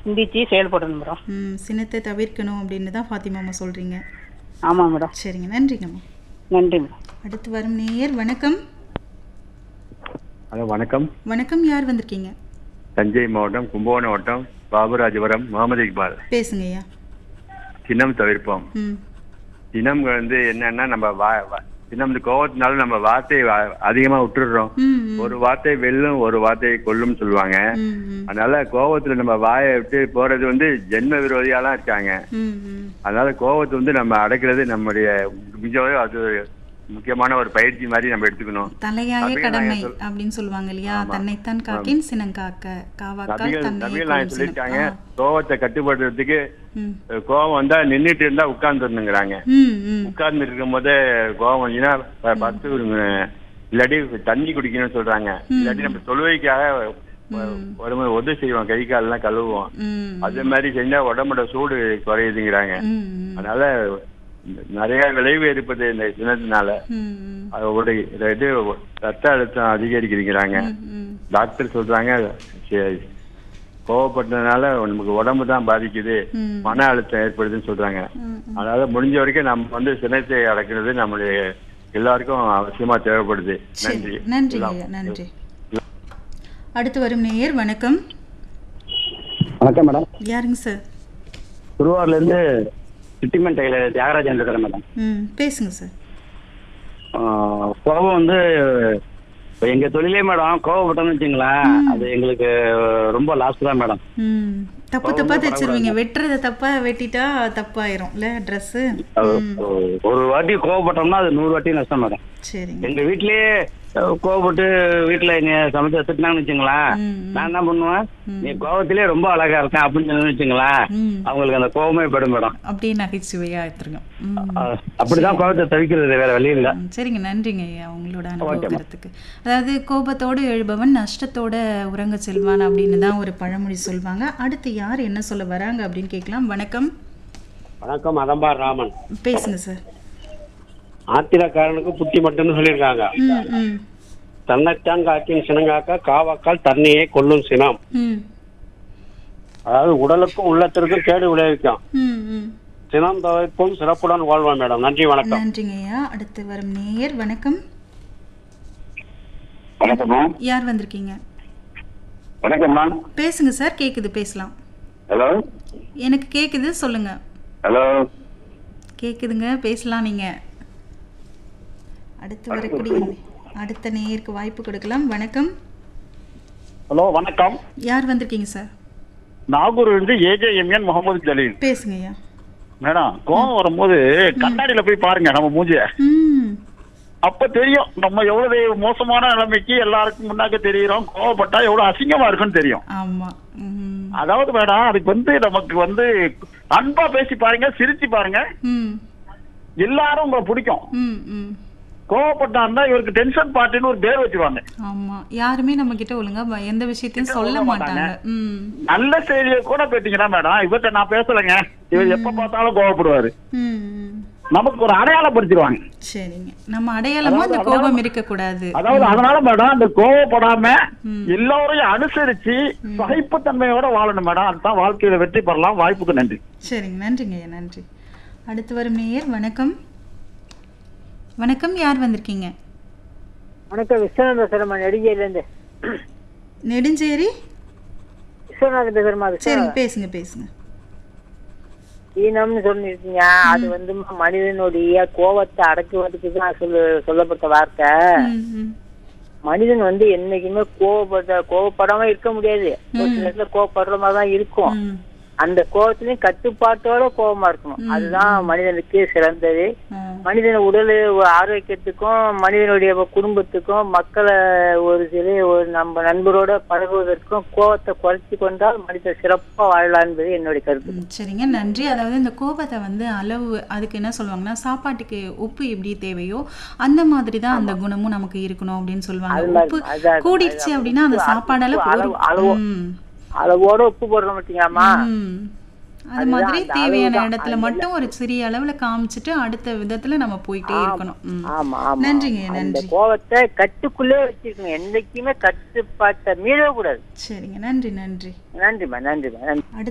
சிந்திச்சு செயல்படணும் மேடம் ம் சினத்தை தவிர்க்கணும் அப்படின்னு தான் ஃபாத்திமாமா சொல்கிறீங்க ஆமாம் மேடம் சரிங்க நன்றிங்கம்மா நன்றி மேடம் அடுத்து வரும் நேயர் வணக்கம் ஹலோ வணக்கம் வணக்கம் யார் வந்திருக்கீங்க தஞ்சை மாவட்டம் கும்பகோணம் வட்டம் பாபுராஜபுரம் முகமது இக்பால் பேசுங்க ஐயா சின்னம் தவிர்ப்போம் ம் சின்னம் வந்து என்னன்னா நம்ம வா வா- சின்னம் இந்த கோவத்தினால நம்ம வார்த்தையை வா- அதிகமா விட்டுடுறோம் ம் ம், ஒரு வார்த்தை வெல்லும் ஒரு வார்த்தை கொல்லும் சொல்லுவாங்க ம் ம் அதனால கோவத்துல நம்ம வாயை விட்டு போறது வந்து ஜென்ம விரோதியாலாம் இருக்காங்க ம் ம் அதனால கோவத்தை வந்து நம்ம அடக்கிறது நம்முடைய மிகவும் அது ஒரு முக்கியமான ஒரு பயிற்சி மாதிரி நம்ம எடுத்துக்கணும் தலையாய நபிகள் கடமை நாயகம் சொல்- அப்படின்னு சொல்லுவாங்க இல்லையா தன்னைத்தான் காக்கின் சினங்காக்க காவாக்கால் நபிகள் தன்னை நபிகள் கொல்லும் நாயகம் சினம். சொல்லியிருக்காங்க ஆ. கோவத்தை கட்டுப்படுறதுக்கு ம் அஹ், கோவம் வந்தா நின்னுட்டு இருந்தா உட்கார்ந்துருந்துங்கிறாங்க ம் ம் உட்கார்ந்து இருக்கும் போதே கோவம் வந்துச்சுன்னா ப- பத்து ஒரு, இல்லாட்டி தண்ணி குடிக்கணும்னு சொல்றாங்க இல்லாட்டி நம்ம தொழுவைக்காக உடம்பு உதவி செய்வோம் கை காலெல்லாம் கழுவுவோம் ம் அது மாதிரி செஞ்சா உடம்போட சூடு குறையுதுங்கிறாங்க ம் ம் அதனால நிறைய விளைவு இருப்பது இந்த சின்னத்தினால ம் ம் அதோட இது ரத்த அழுத்தம் அதிகரிக்கிறீங்கிறாங்க ம் டாக்டர் சொல்றாங்க சரி, கோவப்பட்டதுனால நமக்கு உடம்பு தான் பாதிக்குது ம். மன அழுத்தம் ஏற்படுதுன்னு சொல்றாங்க ம் அதனால முடிஞ்ச வரைக்கும் நம்ம வந்து சினத்தை அடக்கிறது நம்மளுடைய எல்லாருக்கும் அவசியமா தேவைப்படுது சரி நன்றி நன்றி ஐயா நன்றி அடுத்து வரும் நேயர் வணக்கம் வணக்கம் மேடம் யாருங்க சார் திருவாரூர்ல இருந்து சிட்டிமன் டெய்லர் தியாகராஜன் இருக்கிறேன் மேடம் ம் பேசுங்க சார் ஆஹ் கோபம் வந்து இப்ப எங்க தொழிலே மேடம் கோவப்பட்டோம்னு வச்சுங்களேன் அது எங்களுக்கு ரொம்ப லாஸ் தான் மேடம் ம் தப்பு தப்பா தைச்சிருவீங்க வெட்டுறத தப்பா வெட்டிட்டா தப்பாயிரும் இல்ல ட்ரெஸ்ஸு அது ஒரு வாட்டி கோவப்பட்டோம்னா அது நூறு வாட்டி நஷ்டம் மேடம் சரிங்க எங்க வீட்லயே அஹ், கோவப்பட்டு வீட்டுல எங்க சமைச்சு திட்டினாங்கன்னு வச்சுங்களேன் ம், ம். நான் என்ன பண்ணுவேன் நீ கோவத்திலே ரொம்ப அழகா இருக்கேன் அப்படின்னு சொன்னு வச்சுங்களேன் ம் அவங்களுக்கு அந்த கோவமே படும் மேடம் அப்படியே நகைச்சுவையா எடுத்துருங்க ம் அஹ், அப்படிதான் கோவத்தை தவிக்கிறது வேற வழி இல்ல ம், சரிங்க நன்றிங்க ஐயா உங்களோட அனுபவத்துக்கு அதாவது கோபத்தோடு எழுபவன் நஷ்டத்தோட உறங்க செல்வான் அப்படின்னு தான் ஒரு பழமொழி சொல்லுவாங்க அடுத்து யார் என்ன சொல்ல வராங்க அப்படின்னு கேட்கலாம் வணக்கம் வணக்கம் அதம்பார் ராமன் பேசுங்க சார் ஆத்திரக்காரனுக்கு புத்தி மட்டும்னு சொல்லியிருக்காங்க ம் ம் தன்னைத்தான் காக்கின் சினங்காக்க காவாக்கால் தன்னையே கொல்லும் சினம் ம் அதாவது உடலுக்கும் உள்ளத்திற்கும் கேடு விளைவிக்கும் ம் ம் சினம் தவிர்ப்பும் சிறப்புடன் வாழ்வான் மேடம் நன்றி வணக்கம் நன்றிங்க ஐயா அடுத்து வரும் நேயர் வணக்கம் வணக்கம்மா யார் வந்திருக்கீங்க வணக்கம்மா பேசுங்க சார் கேக்குது பேசலாம் ஹலோ எனக்கு கேக்குது சொல்லுங்க ஹலோ கேக்குதுங்க பேசலாம் நீங்க அடுத்து வரக்கூடிய அடுத்த நேயருக்கு வாய்ப்பு கொடுக்கலாம் வணக்கம் ஹலோ வணக்கம் யார் வந்திருக்கீங்க சார் நாகூர் இருந்து ஏஜேஎம்என் முகமது ஜலீல் பேசுங்க ஐயா மேடம் கோவம் வரும்போது கண்ணாடியில போய் பாருங்க நம்ம மூஞ்சிய ம் அப்ப தெரியும் நம்ம எவ்வளவு மோசமான நிலைமைக்கு எல்லாருக்கும் முன்னாக்க தெரியுறோம் கோவப்பட்டா எவ்வளவு அசிங்கமா இருக்குன்னு தெரியும் ஆமா ம் அதாவது மேடம் அதுக்கு வந்து நமக்கு வந்து அன்பா பேசி பாருங்க சிரிச்சு பாருங்க ம் எல்லாரும் உங்களை பிடிக்கும் ம் ம் கோவப்பட்டாருந்தா இவருக்கு டென்ஷன் பார்ட்டின்னு ஒரு பேர் வச்சிருவாங்க ஆமா யாருமே நம்ம கிட்ட ஒழுங்கா ப- எந்த விஷயத்தையும் சொல்ல மாட்டாங்க ம் நல்ல செய்தியை கூட கேட்டீங்கன்னா மேடம் இவர்கிட்ட நான் பேசலைங்க இவர் எப்ப பார்த்தாலும் கோவப்படுவாரு ம் ம். நமக்கு ஒரு அடையாளப்படுத்திடுவாங்க சரிங்க நம்ம அடையாளமா அந்த கோபம் இருக்கக்கூடாது அதாவது அதனால மேடம் அந்த கோவப்படாம ம். எல்லோரையும் அனுசரிச்சு சகிப்புத்தன்மையோட வாழணும் மேடம் அதுதான் வாழ்க்கையில வெற்றி பெறலாம் வாய்ப்புக்கு நன்றி சரிங்க நன்றிங்க ஐயா நன்றி அடுத்து வரும் நேயர் வணக்கம் வணக்கம் யார் வந்திருக்கீங்க வணக்கம் விஸ்வநாதன் பேசுறேம்மா நெடுஞ்சேரியிலேருந்து நெடுஞ்சேரி விஸ்வநாதன் பேசுறேம்மா சரிங்க விஸ்வநாதன் பேசுங்க பேசுங்க ஈனம்னு சொல்லிருக்கீங்க அது வந்து மனிதனுடைய கோபத்தை அடக்குவதற்கு தான் சொல்லு சொல்லப்பட்ட வார்த்தை ம், ம். மனிதன் வந்து என்னைக்குமே கோவப்பட கோவப்படாம இருக்க முடியாது ஒரு சில இடத்துல கோவப்படுற மாதிரி தான் இருக்கும் ம், அந்த கோபத்திலையும் கட்டுப்பாட்டோட கோபமா இருக்கணும் அதுதான் மனிதனுக்கு சிறந்தது ஆ. மனிதன் உடல் ஆரோக்கியத்துக்கும் மனிதனுடைய குடும்பத்துக்கும் மக்களை ஒரு சில ஒரு நம்ம நண்பரோட பழகுவதற்கும் கோபத்தை குறைச்சி கொண்டால் மனிதன் சிறப்பா வாழலாம் என்பது என்னுடைய கருத்து ம், சரிங்க நன்றி அதாவது இந்த கோபத்தை வந்து அளவு அதுக்கு என்ன சொல்லுவாங்கன்னா சாப்பாட்டுக்கு உப்பு எப்படி தேவையோ அந்த மாதிரி தான் அந்த குணமும் நமக்கு இருக்கணும் அப்படின்னு சொல்லுவாங்க அது மாதிரி, உப்பு அதான், கூடிடுச்சு அதான். அப்படின்னா அந்த உப்பு, சாப்பாடால அளவு, போரும். அளவு. ம், அளவோட உப்பு போடுறோம் பார்த்தீங்களாமா ம். அது அதுதான், மாதிரி அந்த தேவையான அளவுதான். இடத்துல மட்டும் ஒரு சிறிய அளவுல காமிச்சிட்டு அடுத்த விதத்துல நம்ம போயிட்டே இருக்கணும் ம். ஆமா ஆமா நன்றிங்க அந்த நன்றி கோபத்தை கட்டுக்குள்ளே வச்சிருக்கணும் என்னைக்குமே கட்டுப்பாட்டை மீறக்கூடாது சரிங்க நன்றி நன்றி நன்றிம்மா நன்றிம்மா நன்றி அடுத்து